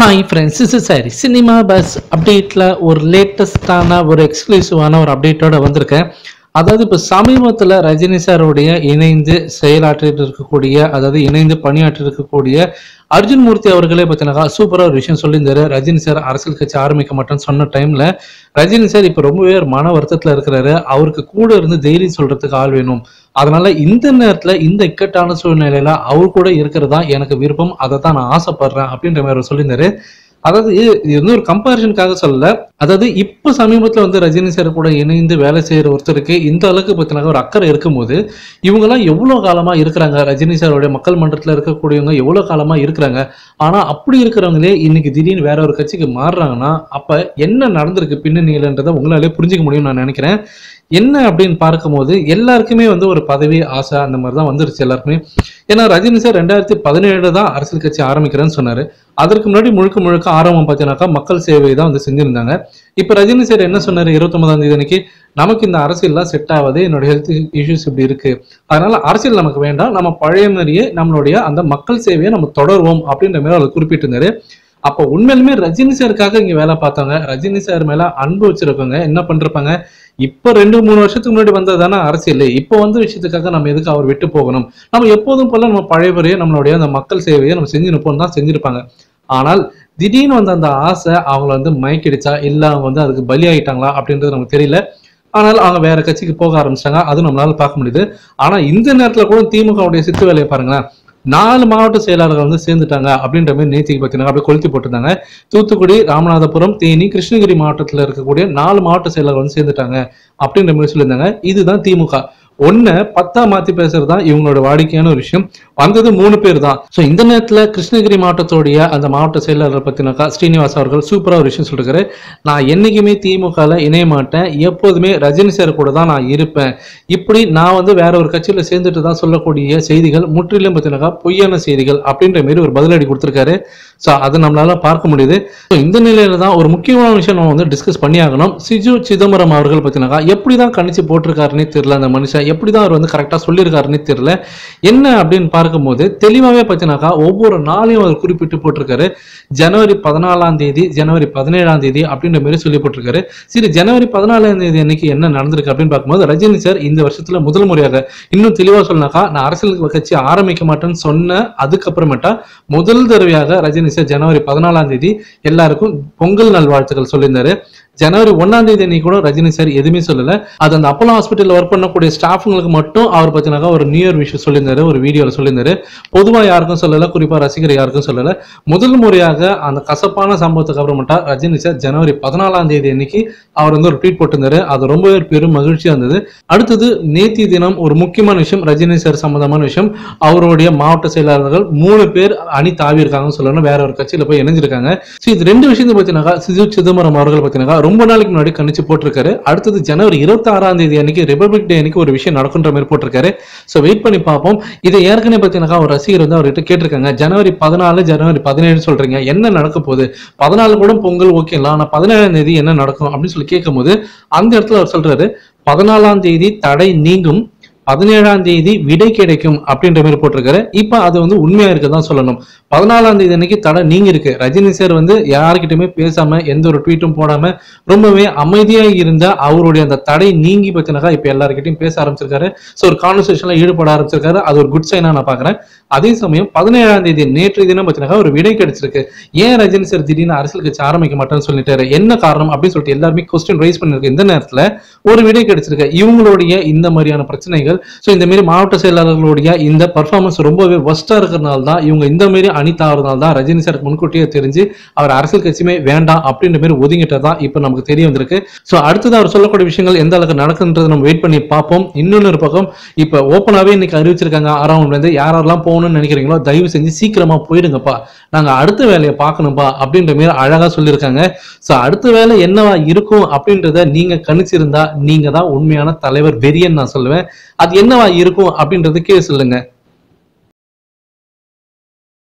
hi friends is சாரி cinema buzz அப்டேட்டில் ஒரு லேட்டஸ்டான ஒரு எக்ஸ்க்ளூசிவான ஒரு அப்டேட்டோட வந்திருக்கேன் அதாவது இப்போ சமீபத்தில் ரஜினி சாரோடைய இணைந்து செயலாற்றிட்டு இருக்கக்கூடிய அதாவது இணைந்து பணியாற்றி இருக்கக்கூடிய அர்ஜுன் மூர்த்தி அவர்களே பார்த்தீங்கன்னா சூப்பராக ஒரு விஷயம் சொல்லியிருந்தாரு ரஜினி சார் அரசியல் கட்சி ஆரம்பிக்க மாட்டேன்னு சொன்ன டைமில் ரஜினி சார் இப்போ ரொம்பவே ஒரு மன வருத்தத்தில் இருக்கிறாரு அவருக்கு கூட இருந்து தைரியம் சொல்றதுக்கு ஆள் வேணும் அதனால இந்த நேரத்துல இந்த இக்கட்டான சூழ்நிலையில அவர் கூட இருக்கிறது தான் எனக்கு விருப்பம் அதை தான் நான் ஆசைப்படுறேன் அப்படின்ற மாதிரி அவர் சொல்லியிருந்தாரு அதாவது இது வந்து ஒரு கம்பாரிசனுக்காக சொல்லல அதாவது இப்போ சமீபத்தில் வந்து ரஜினி சார் கூட இணைந்து வேலை செய்யற ஒருத்தருக்கு இந்த அளவுக்கு பார்த்தீங்கன்னா ஒரு அக்கறை இருக்கும்போது இவங்கெல்லாம் எவ்வளோ காலமா இருக்கிறாங்க ரஜினி சாரோடைய மக்கள் மன்றத்தில் இருக்கக்கூடியவங்க எவ்வளோ காலமா இருக்கிறாங்க ஆனா அப்படி இருக்கிறவங்களே இன்னைக்கு திடீர்னு வேற ஒரு கட்சிக்கு மாறுறாங்கன்னா அப்ப என்ன நடந்திருக்கு பின்னணியிலன்றதை உங்களாலே புரிஞ்சுக்க முடியும்னு நான் நினைக்கிறேன் என்ன அப்படின்னு பார்க்கும்போது எல்லாருக்குமே வந்து ஒரு பதவி ஆசை அந்த மாதிரி தான் வந்துருச்சு எல்லாருக்குமே ஏன்னா ரஜினி சார் ரெண்டாயிரத்தி பதினேழு தான் அரசியல் கட்சி ஆரம்பிக்கிறேன்னு சொன்னாரு அதற்கு முன்னாடி முழுக்க முழுக்க ஆரம்பம் பார்த்தீங்கன்னாக்கா மக்கள் சேவை தான் வந்து செஞ்சிருந்தாங்க இப்போ ரஜினி சார் என்ன சொன்னாரு இருபத்தொன்பதாம் தேதி அன்னைக்கு நமக்கு இந்த அரசியல்லாம் செட் ஆகாது என்னோட ஹெல்த் இஷ்யூஸ் இப்படி இருக்கு அதனால அரசியல் நமக்கு வேண்டாம் நம்ம பழைய மாதிரியே நம்மளுடைய அந்த மக்கள் சேவையை நம்ம தொடருவோம் அப்படின்ற மாதிரி அவர் குறிப்பிட்டிருந்தாரு அப்போ உண்மையிலுமே ரஜினி சாருக்காக இங்க வேலை பார்த்தாங்க ரஜினி சார் மேல அன்பு வச்சிருக்கவங்க என்ன பண்றப்பாங்க இப்ப ரெண்டு மூணு வருஷத்துக்கு முன்னாடி வந்தது தானே அரசியல் இப்போ வந்த விஷயத்துக்காக நம்ம எதுக்கு அவர் விட்டு போகணும் நம்ம எப்போதும் போல நம்ம பழைய முறையே நம்மளுடைய அந்த மக்கள் சேவையை நம்ம செஞ்சு நிற்போம் தான் செஞ்சிருப்பாங்க ஆனால் திடீர்னு வந்த அந்த ஆசை அவங்கள வந்து மயக்கிடுச்சா இல்ல அவங்க வந்து அதுக்கு பலி ஆயிட்டாங்களா அப்படின்றது நமக்கு தெரியல ஆனால் அவங்க வேற கட்சிக்கு போக ஆரம்பிச்சிட்டாங்க அதுவும் நம்மளால பார்க்க முடியுது ஆனா இந்த நேரத்துல கூட திமுகவுடைய சித்து வேலையை பாருங்களேன் நாலு மாவட்ட செயலாளர்கள் வந்து சேர்ந்துட்டாங்க அப்படின்ற மாதிரி நேத்திக்கு பார்த்தீங்கன்னா அப்படியே கொளுத்தி போட்டிருந்தாங்க தூத்துக்குடி ராமநாதபுரம் தேனி கிருஷ்ணகிரி மாவட்டத்தில் இருக்கக்கூடிய நாலு மாவட்ட செயலாளர்கள் வந்து சேர்ந்துட்டாங்க அப்படின்ற மாதிரி சொல்லியிருந்தாங்க இதுதான் திமுக ஒன்ன பத்தா மாத்தி பேசுறது தான் இவங்களோட வாடிக்கையான ஒரு விஷயம் வந்தது மூணு பேர் தான் ஸோ இந்த நேரத்தில் கிருஷ்ணகிரி மாவட்டத்தோடைய அந்த மாவட்ட செயலாளர் பத்தினாக்கா ஸ்ரீனிவாஸ் அவர்கள் சூப்பரா ஒரு விஷயம் சொல்லிருக்காரு நான் என்னைக்குமே திமுகல இணைய மாட்டேன் எப்போதுமே ரஜினி சார் கூட தான் நான் இருப்பேன் இப்படி நான் வந்து வேற ஒரு கட்சியில சேர்ந்துட்டு தான் சொல்லக்கூடிய செய்திகள் முற்றிலும் பார்த்தீங்கன்னாக்கா பொய்யான செய்திகள் அப்படின்ற மாதிரி ஒரு பதிலடி கொடுத்திருக்காரு ஸோ அது நம்மளால பார்க்க முடியுது ஸோ இந்த நிலையில தான் ஒரு முக்கியமான விஷயம் நம்ம வந்து டிஸ்கஸ் பண்ணி ஆகணும் சிஜு சிதம்பரம் அவர்கள் பார்த்தீங்கன்னாக்கா எப்படி தான் கணிச்சு போட்டிருக்காருன்னே தெரியல அந்த மனுஷன் எப்படி தான் அவர் வந்து கரெக்டாக சொல்லியிருக்காருன்னே தெரியல என்ன அப்படின்னு பார்க்கும்போது தெளிவாகவே பார்த்தீங்கன்னாக்கா ஒவ்வொரு நாளையும் அவர் குறிப்பிட்டு போட்டிருக்காரு ஜனவரி பதினாலாம் தேதி ஜனவரி பதினேழாம் தேதி அப்படின்ற மாதிரி சொல்லி போட்டிருக்காரு சரி ஜனவரி பதினாலாம் தேதி அன்னைக்கு என்ன நடந்திருக்கு அப்படின்னு பார்க்கும்போது ரஜினி சார் இந்த வருஷத்துல முதல் முறையாக இன்னும் தெளிவா சொன்னாக்கா நான் அரசியல் கட்சி ஆரம்பிக்க மாட்டேன்னு சொன்ன அதுக்கப்புறமேட்டா முதல் தடவையாக ரஜினி சார் ஜனவரி பதினாலாம் தேதி எல்லாருக்கும் பொங்கல் நல்வாழ்த்துக்கள் சொல்லியிருந்தாரு ஜனவரி ஒன்னாம் தேதி அன்னைக்கு கூட ரஜினி சார் எதுவுமே சொல்லல அது அந்த அப்போலோ ஹாஸ்பிட்டல்ல ஒர்க் பண்ணக்கூடிய ஸ்டாஃபுங்களுக்கு மட்டும் அவர் பார்த்தீங்கன்னா ஒரு நியூ இயர் விஷயம் சொல்லியிருந்தாரு ஒரு வீடியோல சொல்லியிருந்தாரு பொதுவா யாருக்கும் சொல்லல குறிப்பா ரசிகர் யாருக்கும் சொல்லல முதல் முறையாக அந்த கசப்பான சம்பவத்துக்கு அப்புறமேட்டா ரஜினி சார் ஜனவரி பதினாலாம் தேதி அன்னைக்கு அவர் வந்து ஒரு ட்வீட் போட்டிருந்தாரு அது ரொம்பவே பெரும் மகிழ்ச்சியா இருந்தது அடுத்தது நேத்தி தினம் ஒரு முக்கியமான விஷயம் ரஜினி சார் சம்பந்தமான விஷயம் அவருடைய மாவட்ட செயலாளர்கள் மூணு பேர் அணி தாவி இருக்காங்கன்னு சொல்லணும் வேற ஒரு கட்சியில போய் இணைஞ்சிருக்காங்க ஸோ இது ரெண்டு விஷயத்தை பார்த்தீங்கன்னா சிஜு சிதம்பரம் அவர்கள் பார்த்தீங்கன்னா ரொம்ப நாளைக்கு முன்னாடி கணிச்சு போட்டிருக்காரு அடுத்தது ஜனவரி இருபத்தி ஆறாம் தேதி அன்னைக்கு ரிபப்ளிக் டே அன்னைக்கு ஒரு விஷயம் நடக்குன்ற மாதிரி போட்டிருக்காரு ஸோ வெயிட் பண்ணி பார்ப்போம் இதை ஏற்கனவே பார்த்தீங்கன்னா ஒரு ரசிகர் வந்து அவர்கிட்ட கேட்டிருக்காங்க ஜனவரி பதினாலு ஜனவரி பதினேழு சொல்றீங்க என்ன நடக்க போகுது பதினாலு கூட பொங்கல் ஓகேங்களா ஆனால் பதினேழாம் தேதி என்ன நடக்கும் அப்படின்னு சொல்லி கேட்கும்போது அந்த இடத்துல அவர் சொல்றாரு பதினாலாம் தேதி தடை நீங்கும் பதினேழாம் தேதி விடை கிடைக்கும் அப்படின்ற மாதிரி போட்டிருக்காரு இப்போ அது வந்து உண்மையா இருக்கதான் சொல்லணும் பதினாலாம் தேதி அன்னைக்கு தடை நீங்க இருக்கு ரஜினி சார் வந்து யாருக்கிட்டுமே பேசாம எந்த ஒரு ட்வீட்டும் போடாம ரொம்பவே அமைதியா இருந்த அவருடைய அந்த தடை நீங்கி பத்தினாக்கா இப்ப எல்லாருக்கிட்டையும் பேச ஆரம்பிச்சிருக்காரு ஸோ ஒரு கான்வர்சேஷன்ல ஈடுபட ஆரம்பிச்சிருக்காரு அது ஒரு குட் சைனா நான் பாக்குறேன் அதே சமயம் பதினேழாம் தேதி நேற்று தினம் பத்தினாக்கா ஒரு விடை கிடைச்சிருக்கு ஏன் ரஜினி சார் திடீர்னு அரசியல் கட்சி ஆரம்பிக்க மாட்டேன்னு சொல்லிட்டாரு என்ன காரணம் அப்படின்னு சொல்லிட்டு எல்லாருமே கொஸ்டின் ரைஸ் பண்ணிருக்கு இந்த நேரத்துல ஒரு விடை கிடைச்சிருக்கு இவங்களுடைய இந்த மாதிரியான பிரச்சனைகள் ஸோ இந்த மாதிரி மாவட்ட செயலாளர்களுடைய இந்த பர்ஃபார்மன்ஸ் ரொம்பவே ஒஸ்டா இருக்கிறதுனால தான் இவங்க இந்த மாதிரி அணி தாவறதுனால தான் ரஜினி சார் முன்கூட்டியே தெரிஞ்சு அவர் அரசியல் கட்சியுமே வேண்டாம் அப்படின்ற மாதிரி ஒதுங்கிட்டது தான் இப்போ நமக்கு தெரிய வந்திருக்கு ஸோ அடுத்தது அவர் சொல்லக்கூடிய விஷயங்கள் எந்த அளவுக்கு நடக்குன்றதை நம்ம வெயிட் பண்ணி பார்ப்போம் இன்னொன்று பக்கம் இப்போ ஓப்பனாகவே இன்னைக்கு அறிவிச்சிருக்காங்க ஆறாம் இருந்து யாரெல்லாம் போகணும்னு நினைக்கிறீங்களோ தயவு செஞ்சு சீக்கிரமா போயிடுங்கப்பா நாங்க அடுத்த வேலையை பார்க்கணும்ப்பா அப்படின்ற மாதிரி அழகா சொல்லியிருக்காங்க ஸோ அடுத்த வேலை என்னவா இருக்கும் அப்படின்றத நீங்க கணிச்சிருந்தா நீங்க தான் உண்மையான தலைவர் வெறியன்னு நான் சொல்லுவேன் அது என்னவா இருக்கும் அப்படின்றது கீழே சொல்லுங்க